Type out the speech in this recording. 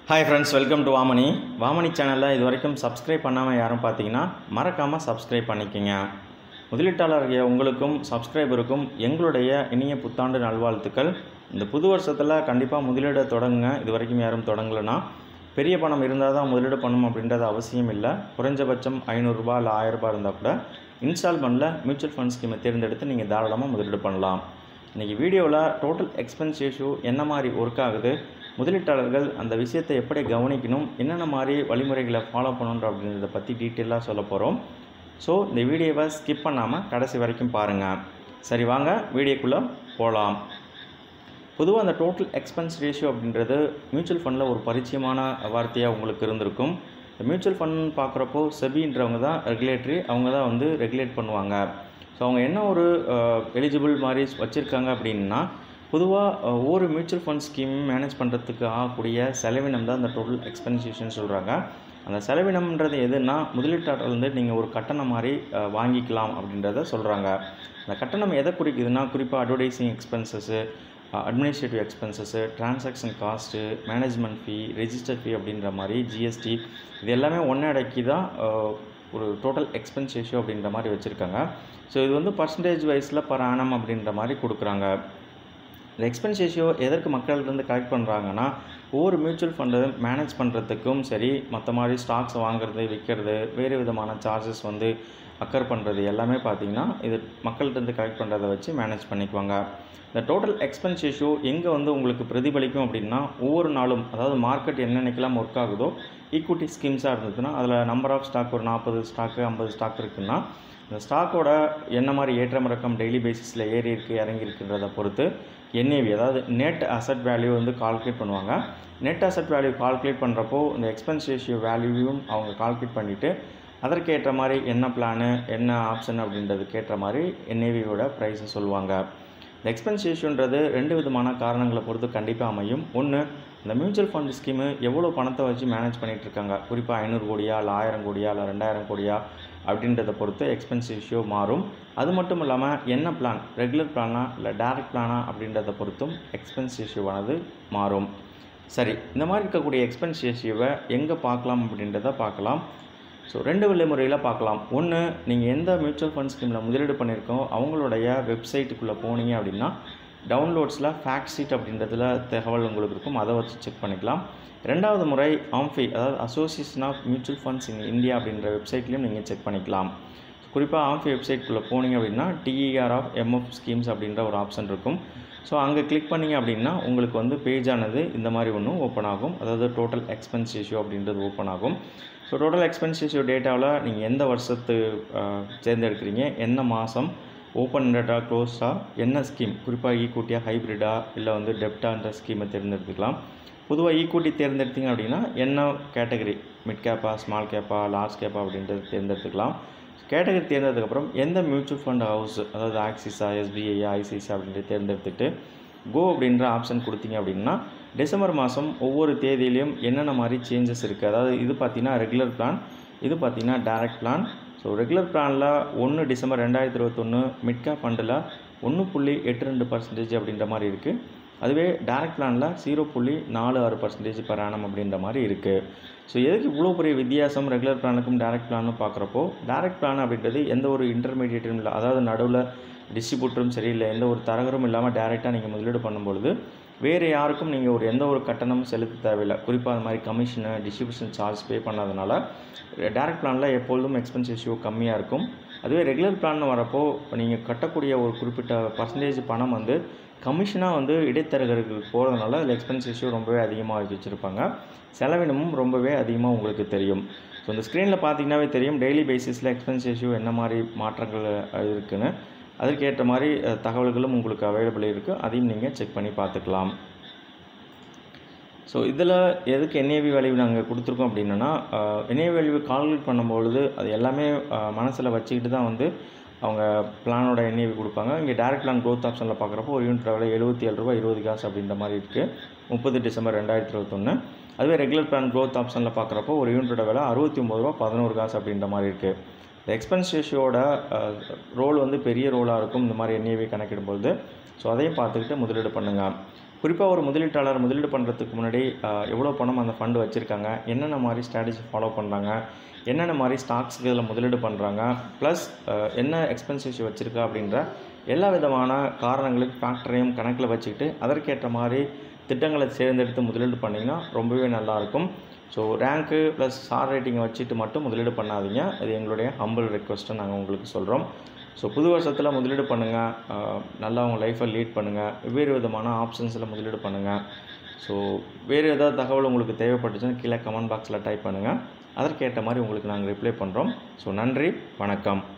hi friends welcome to வாமணி வாமணி சேனலில் இது வரைக்கும் சப்ஸ்கிரைப் பண்ணாமல் யாரும் பார்த்தீங்கன்னா மறக்காமல் சப்ஸ்கிரைப் பண்ணிக்கங்க முதலீட்டாளர்கள் உங்களுக்கும் சப்ஸ்கிரைபருக்கும் எங்களுடைய இனிய புத்தாண்டு நல்வாழ்த்துக்கள் இந்த புது வருஷத்தில் கண்டிப்பாக முதலீடை தொடங்குங்க இது வரைக்கும் யாரும் தொடங்கலைன்னா பெரிய பணம் இருந்தால் தான் முதலீடு பண்ணணும் அப்படின்றது அவசியம் இல்லை குறைஞ்சபட்சம் ஐநூறுரூபா இல்லை ஆயிரரூபா இருந்தால் கூட இன்ஸ்டால்மெண்ட்டில் மியூச்சுவல் ஃபண்ட் ஸ்கீமை தேர்ந்தெடுத்து நீங்கள் தாராளமாக முதலீடு பண்ணலாம் இன்றைக்கி வீடியோவில் டோட்டல் எக்ஸ்பென்ஸ் ரேஷியோ என்ன மாதிரி ஒர்க் ஆகுது முதலீட்டாளர்கள் அந்த விஷயத்தை எப்படி கவனிக்கணும் என்னென்ன மாதிரி வழிமுறைகளை ஃபாலோ பண்ணணுன்ற அப்படின்றத பற்றி டீட்டெயிலாக சொல்ல போகிறோம் ஸோ இந்த வீடியோவை ஸ்கிப் பண்ணாமல் கடைசி வரைக்கும் பாருங்கள் சரி வாங்க வீடியோக்குள்ளே போகலாம் பொதுவாக அந்த டோட்டல் எக்ஸ்பென்ஸ் ரேஷியோ அப்படின்றது மியூச்சுவல் ஃபண்டில் ஒரு பரிச்சயமான வார்த்தையாக உங்களுக்கு இருந்திருக்கும் இந்த மியூச்சுவல் ஃபண்ட் பார்க்குறப்போ செபின்றவங்க தான் ரெகுலேட்டரி அவங்க தான் வந்து ரெகுலேட் பண்ணுவாங்க ஸோ அவங்க என்ன ஒரு எலிஜிபிள் மாதிரி வச்சுருக்காங்க அப்படின்னா பொதுவாக ஒவ்வொரு மியூச்சுவல் ஃபண்ட் ஸ்கீம் மேனேஜ் பண்ணுறதுக்கு ஆகக்கூடிய செலவினம் தான் இந்த டோட்டல் எக்ஸ்பென்சேஷன் சொல்கிறாங்க அந்த செலவினம்ன்றது எதுனா முதலீட்டாளர் வந்து நீங்கள் ஒரு கட்டணம் மாதிரி அஹ், வாங்கிக்கலாம் அப்படின்றத சொல்கிறாங்க அந்த கட்டணம் எதை குறிக்குதுன்னா குறிப்பாக advertising expenses administrative expenses transaction cost management fee register fee அப்படின்ற மாதிரி ஜிஎஸ்டி இது எல்லாமே ஒன்றே அடக்கி தான் அஹ், ஒரு டோட்டல் எக்ஸ்பென்ஸ் ரேஷியோ அப்படின்ற மாதிரி வச்சுருக்காங்க ஸோ இது வந்து பர்சன்டேஜ் வைஸில் பர் ஆனம் அப்படின்ற மாதிரி கொடுக்குறாங்க இந்த எக்ஸ்பென்ஸ் ரேஷியோ எதற்கு மக்கள்கிட்ட கலெக்ட் பண்ணுறாங்கன்னா ஒவ்வொரு மியூச்சுவல் ஃபண்டை மேனேஜ் பண்ணுறதுக்கும் சரி மற்ற மாதிரி ஸ்டாக்ஸ் வாங்குறது விற்கிறது வேறு விதமான சார்ஜஸ் வந்து அக்கர் பண்ணுறது எல்லாமே பார்த்தீங்கன்னா இது மக்கள்கிட்ட கலெக்ட் பண்ணுறதை வச்சு மேனேஜ் பண்ணிக்குவாங்க இந்த டோட்டல் எக்ஸ்பென்ஸ் ரேஷியோ எங்கே வந்து உங்களுக்கு பிரதிபலிக்கும் அப்படின்னா ஒவ்வொரு நாளும் அதாவது மார்க்கெட் என்னென்னைக்கெல்லாம் ஒர்க் ஆகுதோ ஈக்விட்டி ஸ்கீம்ஸாக இருந்ததுன்னா அதில் நம்பர் ஆஃப் ஸ்டாக் ஒரு நாற்பது ஸ்டாக்கு ஐம்பது ஸ்டாக் இருக்குன்னா இந்த ஸ்டாக்கோட என்ன மாதிரி ஏற்றம் இறக்கம் டெய்லி பேசிஸில் ஏறி இருக்கு இறங்கி இருக்குன்றத பொறுத்து என்ஏவி அதாவது நெட் அசட் வேல்யூ வந்து கால்குலேட் பண்ணுவாங்க நெட் அசட் வேல்யூ கால்குலேட் பண்ணுறப்போ இந்த எக்ஸ்பென்ஸ் ரேஷியோ வேல்யூவையும் அவங்க கால்குலேட் பண்ணிவிட்டு அதற்கேற்ற மாதிரி என்ன பிளானு என்ன ஆப்ஷன் அப்படின்றதுக்கு ஏற்ற மாதிரி என்ஏவியோட ப்ரைஸை சொல்லுவாங்க இந்த எக்ஸ்பென்ஸ் ரேஷியோன்றது ரெண்டு விதமான காரணங்களை பொறுத்து கண்டிப்பாக அமையும் ஒன்று இந்த மியூச்சுவல் ஃபண்ட் ஸ்கீமு எவ்வளோ பணத்தை வச்சு மேனேஜ் பண்ணிகிட்டு இருக்காங்க குறிப்பாக ஐநூறு கோடியா இல்லை ஆயிரம் கோடியா இல்லை ரெண்டாயிரம் கோடியா அப்படின்றத பொறுத்து எக்ஸ்பென்ஸ் ரேஷியோ மாறும் அது மட்டும் இல்லாமல் என்ன பிளான் ரெகுலர் பிளானா இல்லை டேரக்ட் பிளானா அப்படின்றத பொறுத்தும் எக்ஸ்பென்ஸ் ரேஷியோவானது மாறும் சரி இந்த மாதிரி இருக்கக்கூடிய எக்ஸ்பென்ஸ் ரேஷியோவை எங்கே பார்க்கலாம் அப்படின்றத பார்க்கலாம் ஸோ ரெண்டு வழிமுறையில் பார்க்கலாம் ஒன்று நீங்கள் எந்த மியூச்சுவல் ஃபண்ட் ஸ்கீமில் முதலீடு பண்ணியிருக்கோ அவங்களுடைய வெப்சைட்டுக்குள்ளே போனீங்க அப்படின்னா டவுன்லோட்ஸில் ஃபேக்ட் ஷீட் அப்படின்றதுல தகவல் உங்களுக்கு இருக்கும் அதை வச்சு செக் பண்ணிக்கலாம் ரெண்டாவது முறை ஆம்ஃபி அதாவது association of mutual funds in India அப்படின்ற வெப்சைட்லையும் நீங்கள் செக் பண்ணிக்கலாம் குறிப்பாக ஆம்ஃபி வெப்சைட்குள்ளே போனீங்க அப்படின்னா டிஇஆர் ஆஃப் எம்எஃப் ஸ்கீம்ஸ் அப்படின்ற ஒரு ஆப்ஷன் இருக்கும் ஸோ அங்கே கிளிக் பண்ணிங்க அப்படின்னா உங்களுக்கு வந்து பேஜானது இந்த மாதிரி ஒன்றும் ஓப்பன் ஆகும் அதாவது டோட்டல் எக்ஸ்பென்ஸ் ரேஷியோ அப்படின்றது ஓப்பன் ஆகும் ஸோ டோட்டல் எக்ஸ்பென்ஸ் ரேஷியோ டேட்டாவில் நீங்கள் எந்த வருஷத்து அஹ், தேர்ந்தெடுக்கிறீங்க என்ன மாதம் ஓப்பன் டேட்டா க்ளோஸாக என்ன ஸ்கீம் குறிப்பாக ஈக்குவிட்டியாக ஹைப்ரிடா இல்லை வந்து டெப்டான்ற ஸ்கீமை தேர்ந்தெடுத்துக்கலாம் பொதுவாக ஈக்குவிட்டி தேர்ந்தெடுத்தீங்க அப்படின்னா என்ன கேட்டகரி மிட் கேப்பா ஸ்மால் கேப்பா லார்ஜ் கேப்பா அப்படின்றது தேர்ந்தெடுத்துக்கலாம் கேட்டகரி தேர்ந்ததுக்கப்புறம் எந்த மியூச்சுவல் ஃபண்ட் ஹவுஸ் அதாவது ஆக்சிஸா எஸ்பிஐயா ஐசிஐசிஐ அப்படின்ட்டு தேர்ந்தெடுத்துட்டு கோ அப்படின்ற ஆப்ஷன் கொடுத்தீங்க அப்படின்னா டிசம்பர் மாதம் ஒவ்வொரு தேதியிலையும் என்னென்ன மாதிரி சேஞ்சஸ் இருக்குது அதாவது இது பார்த்தீங்கன்னா ரெகுலர் பிளான் இது பார்த்தீங்கன்னா டைரக்ட் பிளான் ஸோ ரெகுலர் பிளானில் ஒன்று டிசம்பர் ரெண்டாயிரத்தி இருபத்தொன்று மிட்கேப் ஃபண்டில் ஒன்று புள்ளி எட்டு ரெண்டு பர்சன்டேஜ் அப்படின்ற மாதிரி இருக்குது அதுவே டைரக்ட் பிளானில் ஜீரோ புள்ளி நாலு ஆறு பர்சன்டேஜ் per annum அப்படின்ற மாதிரி இருக்குது ஸோ எதுக்கு இவ்வளோ பெரிய வித்தியாசம் ரெகுலர் பிளானுக்கும் டைரக்ட் பிளானும் பார்க்குறப்போ டைரக்ட் பிளான் அப்படின்றது எந்த ஒரு இன்டர்மீடியேட்டும் இல்லை அதாவது நடுவில் டிஸ்ட்ரிபியூட்டரும் சரி இல்லை எந்த ஒரு தரகரும் இல்லாமல் டேரெக்டாக நீங்கள் முதலீடு பண்ணும்பொழுது வேறு யாருக்கும் நீங்கள் ஒரு எந்த ஒரு கட்டணமும் செலுத்த தேவையில்லை குறிப்பாக அந்த மாதிரி கமிஷனு டிஸ்ட்ரிபியூஷன் சார்ஜ் பே பண்ணாதனால டேரக்ட் பிளானில் எப்பொழுதும் எக்ஸ்பென்ஸ் ரேஷியோ கம்மியாக இருக்கும் அதுவே ரெகுலர் பிளான் வரப்போ நீங்கள் கட்டக்கூடிய ஒரு குறிப்பிட்ட பர்சன்டேஜ் பணம் வந்து கமிஷனாக வந்து இடைத்தரகருக்கு போகிறதுனால அதில் எக்ஸ்பென்ஸ் ரேஷியோ ரொம்பவே அதிகமாக வச்சு வச்சுருப்பாங்க செலவினமும் ரொம்பவே அதிகமாக உங்களுக்கு தெரியும் ஸோ இந்த ஸ்க்ரீனில் பார்த்தீங்கன்னாவே தெரியும் டெய்லி பேசிஸில் எக்ஸ்பென்ஸ் ரேஷியோ என்ன மாதிரி மாற்றங்கள் அஹ், இருக்குன்னு அதற்கேற்ற மாதிரி அஹ், தகவல்களும் உங்களுக்கு அவைலபிள் இருக்குது அதையும் நீங்கள் செக் பண்ணி பார்த்துக்கலாம் ஸோ இதில் எதுக்கு என்ஏவி வேல்யூ நாங்கள் கொடுத்துருக்கோம் அப்படின்னா என்ஏவி வேல்யூ கால்குலேட் பண்ணும்பொழுது அது எல்லாமே மனசில் வச்சுக்கிட்டு தான் வந்து அவங்க பிளானோட என்ஏவி கொடுப்பாங்க இங்கே டேரக்ட் பிளான் growth ஆப்ஷனில் பார்க்குறப்போ ஒரு யூனிட் விலை எழுபத்தி ஏழு ரூபா இருபது காசு அப்படின்ற மாதிரி இருக்குது முப்பது டிசம்பர் ரெண்டாயிரத்தி இருபத்தொன்று அதுவே ரெகுலர் பிளான் growth ஆப்ஷனில் பார்க்குறப்போ ஒரு யூனிட்டோட விலை அறுபத்தி ஒம்பது ரூபா பதினோரு காசு அப்படின்ற மாதிரி இருக்குது இந்த எக்ஸ்பென்ஸ் ரேஷியோட ரோல் வந்து பெரிய ரோலாக இருக்கும் இந்த மாதிரி என்ஏவி கணக்கிடும்பொழுது ஸோ அதையும் பார்த்துக்கிட்டு முதலீடு பண்ணுங்கள் குறிப்பாக ஒரு முதலீட்டாளர் முதலீடு பண்ணுறதுக்கு முன்னாடி ஆஹ், எவ்வளோ பணம் அந்த ஃபண்டு வச்சுருக்காங்க என்னென்ன மாதிரி ஸ்ட்ராட்டஜி ஃபாலோ பண்ணுறாங்க என்னென்ன மாதிரி ஸ்டாக்ஸ்க்கு இதில் முதலீடு பண்ணுறாங்க ப்ளஸ் என்ன எக்ஸ்பென்சிவ்ஸ் வச்சுருக்கா அப்படின்ற எல்லா விதமான காரணங்களுக்கு ஃபேக்டரையும் கணக்கில் வச்சுக்கிட்டு அதற்கேற்ற மாதிரி திட்டங்களை தேர்ந்தெடுத்து முதலீடு பண்ணிங்கன்னா ரொம்பவே நல்லாயிருக்கும் ஸோ ரேங்க்கு ப்ளஸ் ஸ்டார் ரேட்டிங்கை வச்சுட்டு மட்டும் முதலீடு பண்ணாதீங்க இது எங்களுடைய ஹம்பிள் ரெக்வஸ்ட்டை நாங்கள் உங்களுக்கு சொல்கிறோம் ஸோ புது வருஷத்தில் முதலீடு பண்ணுங்கள் நல்லா உங்கள் லைஃப்பை லீட் பண்ணுங்கள் வெவ்வேறு விதமான ஆப்ஷன்ஸில் முதலீடு பண்ணுங்கள் ஸோ வேறு ஏதாவது தகவல் உங்களுக்கு தேவைப்பட்டுச்சுன்னா கீழே கமெண்ட் பாக்ஸில் டைப் பண்ணுங்கள் அதற்கேற்ற மாதிரி உங்களுக்கு நாங்கள் ரிப்ளை பண்ணுறோம் ஸோ நன்றி வணக்கம்